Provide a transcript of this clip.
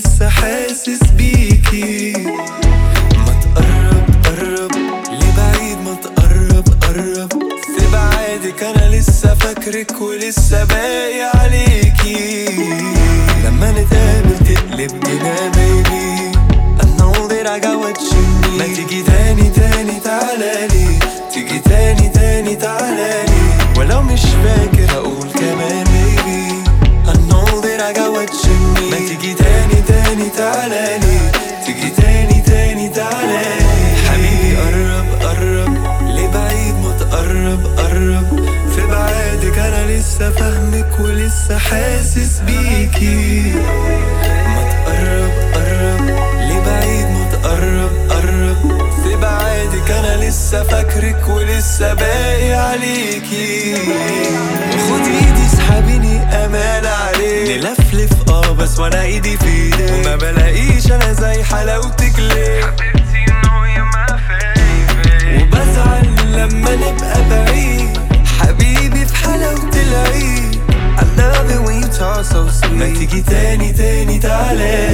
ولسه حاسس بيكي ما تقرب قرب لبعيد ما تقرب قرب في بعادك انا لسه فاكرك ولسه باقي عليكي لما نتقابل تقلب بينا بيبي I know that I got what you need ما تيجي تاني تاني تعالالي تيجي تاني تاني تعالالي ولو مش فاكر هقول كمان بيبي I know that I got what you need ما تيجي تاني تاني تعالالي تيجي تاني تاني تعالالي حبيبي قرب قرب لبعيد ما تقرب قرب في بعادك انا لسه فاهمك ولسه حاسس بيكي ما تقرب قرب لبعيد ما تقرب قرب في بعادك انا لسه فاكرك ولسه باقي عليكي خدي ايدي اسحبيني امان عليك نلفلف اه بس وانا ايدي في ايدك وما بلاقيش انا زي حلاوتك ليه حبيبتي you know you're my favorite وبزعل لما نبقى بعيد حبيبي في حلاوة العيد I love it when you talk so sweet ما تيجي تاني تاني تعالى